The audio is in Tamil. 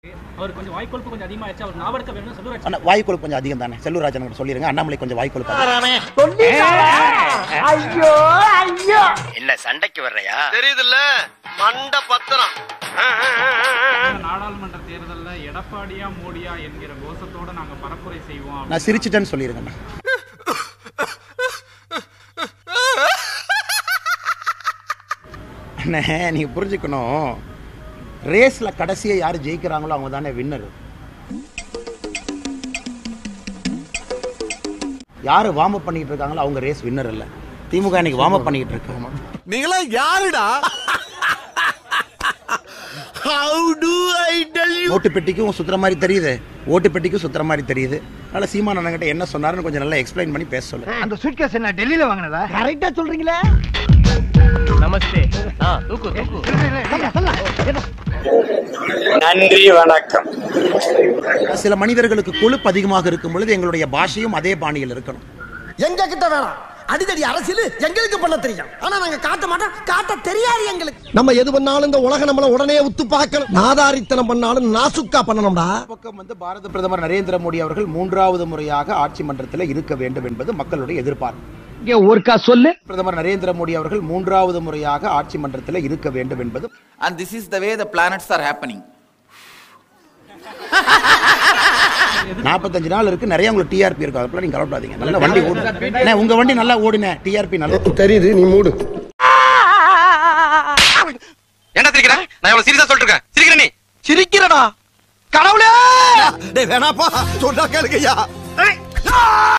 அவர் கொஞ்சம் வாய்க்கொழுப்பு கொஞ்சம் அதிகமாயிடுச்சு அவர் நாவெடுக்க வேணும்னு சொல்லுவாச்சு ஆனா வாய் கொழுப்பு கொஞ்சம் அதிகம் தானே செல்லூர் ராஜன் கூட சொல்லிருங்க அண்ணாமலை கொஞ்சம் வாய் கொழுப்பு அதிகம். என்ன சண்டைக்கு வர்றையா தெரியுதுல்ல மண்ட பத்திரம் நாடாளுமன்ற தேர்தலில் எடப்பாடியா மோடியா என்கிற கோஷத்தோட நாங்க பரப்புரை செய்வோம் நான் சிரிச்சிட்டேன்னு சொல்லிருங்க அண்ணே நீங்க புரிஞ்சுக்கணும் ரேஸ்ல கடைசியா யார் ஜெயிக்கிறாங்களோ அவங்க தானே வின்னர் யாரு வார்ம் அப் பண்ணிட்டு இருக்காங்களோ அவங்க ரேஸ் வின்னர் இல்ல திமுக இன்னைக்கு வார்ம் அப் பண்ணிட்டு இருக்காங்க நீங்களா யாருடா how do I tell you ஓட்டு பெட்டிக்கும் சுத்துற மாதிரி தெரியுது ஓட்டு பெட்டிக்கும் சுத்துற மாதிரி தெரியுது அதனால சீமான் அண்ணன் என்ன சொன்னாருன்னு கொஞ்சம் நல்லா எக்ஸ்பிளைன் பண்ணி பேச சொல்லு அந்த சூட்கேஸ் என்ன டெல்லியில வாங்கினதா கரெக்டா சொல்றீங்களே நமஸ்தே தூக்கு தூக்கு நன்றி வணக்கம் சில மனிதர்களுக்கு கொழுப்பு அதிகமாக இருக்கும் பொழுது எங்களுடைய பாஷையும் அதே பாணியில் இருக்கணும் எங்க கிட்ட வேணாம் அடிதடி அரசியல் எங்களுக்கு பண்ண தெரியும் ஆனா நாங்க காட்ட மாட்டோம் காட்ட தெரியாது எங்களுக்கு நம்ம எது பண்ணாலும் இந்த உலக நம்மள உடனே உத்து பார்க்கணும் நாதாரித்தனம் பண்ணாலும் நாசுக்கா பண்ணணும்டா பக்கம் வந்து பாரத பிரதமர் நரேந்திர மோடி அவர்கள் மூன்றாவது முறையாக ஆட்சி மன்றத்தில் இருக்க வேண்டும் என்பது மக்களுடைய எதிர்பார்ப்பு இங்க ஒருக்கா சொல்லு பிரதமர் நரேந்திர மோடி அவர்கள் மூன்றாவது முறையாக ஆட்சி மன்றத்தில் இருக்க வேண்டும் என்பது And this is the way the planets are happening. நாற்பத்தஞ்சு நாள் இருக்கு நிறைய உங்களுக்கு டிஆர்பி இருக்கும் அதுக்குள்ள நீங்க கவலைப்படாதீங்க நல்ல வண்டி ஓடுங்க உங்க வண்டி நல்லா ஓடுனே டிஆர்பி நல்லா தெரியுது நீ மூடு என்ன சிரிக்கிற நான் எவ்வளவு சீரியஸா சொல்லிட்டு இருக்கேன் சிரிக்கிற நீ சிரிக்கிறடா கடவுளே டேய் வேணாப்பா சொன்னா கேளுங்கய்யா